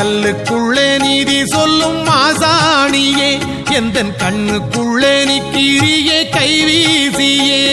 கல்லுக்குள்ளே நீதி சொல்லும் மாசாணியே எந்தன் கண்ணுக்குள்ளே நிக்கிரியே கைவீசியே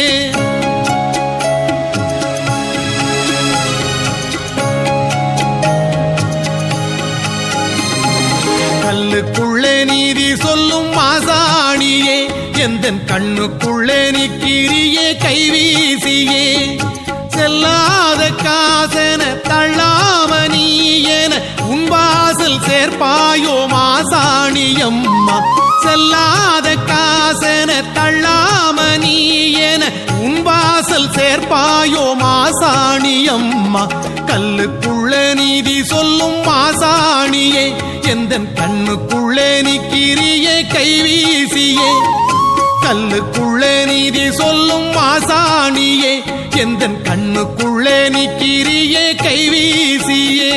கல்லுக்குள்ளே நீதி சொல்லும் மாசாணியே எந்தன் கண்ணுக்குள்ளே நிக்கிரியே கைவீசியே செல்லாத காசன தள்ளாம நீ என உன் வாசல் சேர்ப்பாயோ மாசாணியம்மா செல்லாத காசன தள்ளாம நீ என உன் வாசல் சேர்ப்பாயோ மாசாணியம்மா கல்லுக்குள்ள நீதி சொல்லும் மாசாணியே எந்தன் கண்ணுக்குள்ளே நிக்கிரியே கைவீசியே கல்லுக்குள்ளே நீதி சொல்லும் மாசாணியே எந்தன் கண்ணுக்குள்ளே நிக்கிரியே கைவீசியே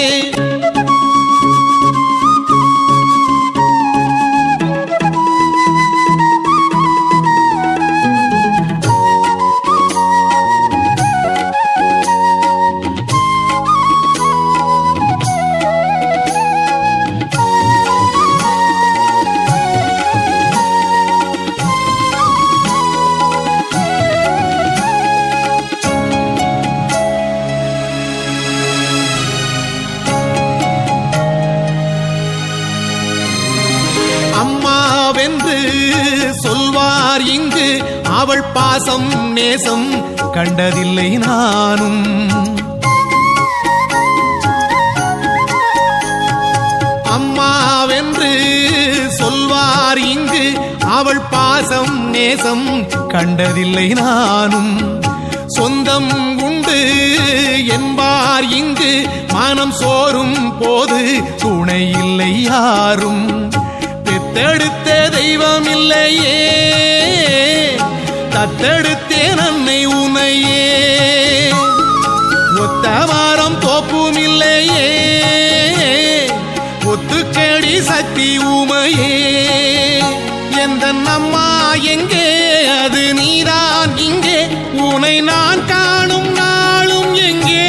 அம்மாவென்று சொல்வார் இங்கு அவள் பாசம் நேசம் கண்டதில்லை நானும் அம்மாவென்று சொல்வார் இங்கு அவள் பாசம் நேசம் கண்டதில்லை நானும் சொந்தம் உண்டு என்பார் இங்கு மனம் சோறும் போது துணை இல்லை யாரும் பெத்தெடுத்த தெய்வம் இல்லையே தத்தெடுத்தேன் அன்னை உனையே ஒத்த மரம் தோப்பும் இல்லையே ஒத்துக்கடி சக்தி உமையே எந்த அம்மா எங்கே அது நீதான் இங்கே உனை நான் காணும் நாளும் எங்கே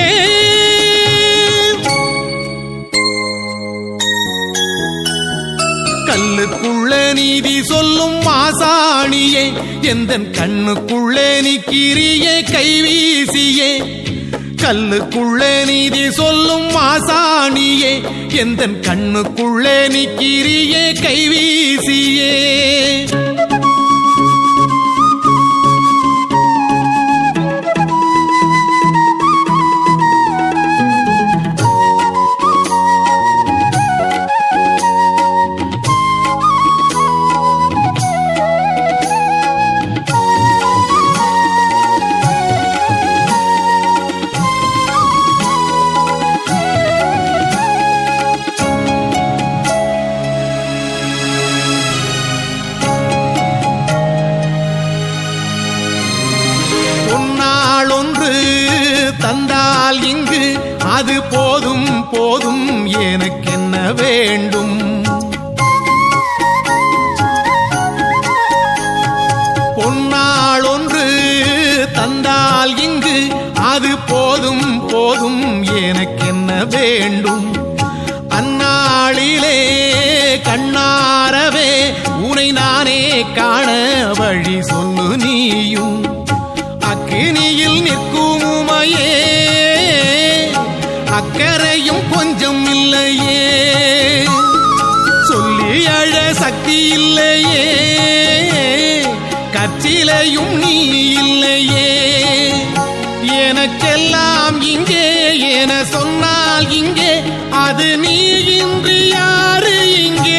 கல்லுக்குள்ள நீதி சொல்லும் மாசாணியே எந்தன் கண்ணுக்குள்ளே நிக்கிரியே கைவீசியே கல்லுக்குள்ளே நீதி சொல்லும் மாசாணியே எந்தன் கண்ணுக்குள்ளே நிக்கிரியே கைவீசியே பொன்னாள் ஒன்று தந்தால் இங்கு அது போதும் போதும் எனக்கென்ன வேண்டும் பொன்னாள் ஒன்று தந்தால் இங்கு அது போதும் போதும் எனக்கென்ன வேண்டும் அந்நாளிலே கண்ணாரவே உனை நானே காண வழி சொல்லு நீயும் அக்கினியில் நிற்கும் உமையே அக்கறையும் கொஞ்சம் இல்லையே சொல்லி அழ சக்தி இல்லையே கச்சிலையும் நீ இல்லையே எனக்கெல்லாம் இங்கே என சொன்னால் இங்கே அது நீ இன்றி யாரு இங்கே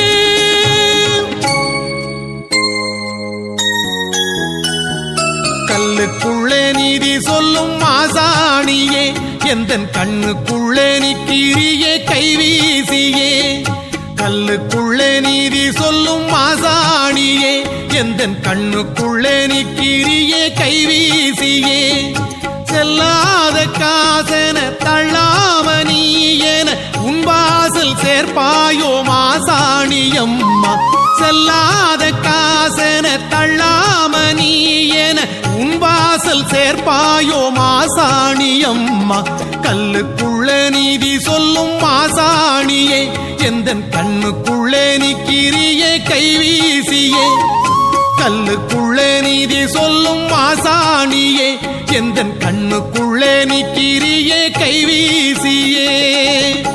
கல்லுக்குள்ளே நீதி சொல்லும் மாசாணியே எந்தன் கண்ணுக்குள்ளே நிக்கிரியே கைவீசியே கல்லுக்குள்ளே நீதி சொல்லும் மாசாணியே எந்தன் கண்ணுக்குள்ளே நிக்கிரியே கைவீசியே செல்லாத காசன தள்ளாம நீ என உன் வாசல் சேர்ப்பாயோ மாசாணியம்மா செல்லாத காசன தள்ளாம நீ என உன் வாசல் சேர்ப்பாயோ மாசாணி அம்மா கல்லுக்குள்ள நீதி சொல்லும் மாசாணியே எந்தன் கண்ணுக்குள்ளே நிக்கிறியே கைவீசியே கல்லுக்குள்ளே நீதி சொல்லும் மாசாணியே எந்தன் கண்ணுக்குள்ளே நிக்கிறியே கைவீசியே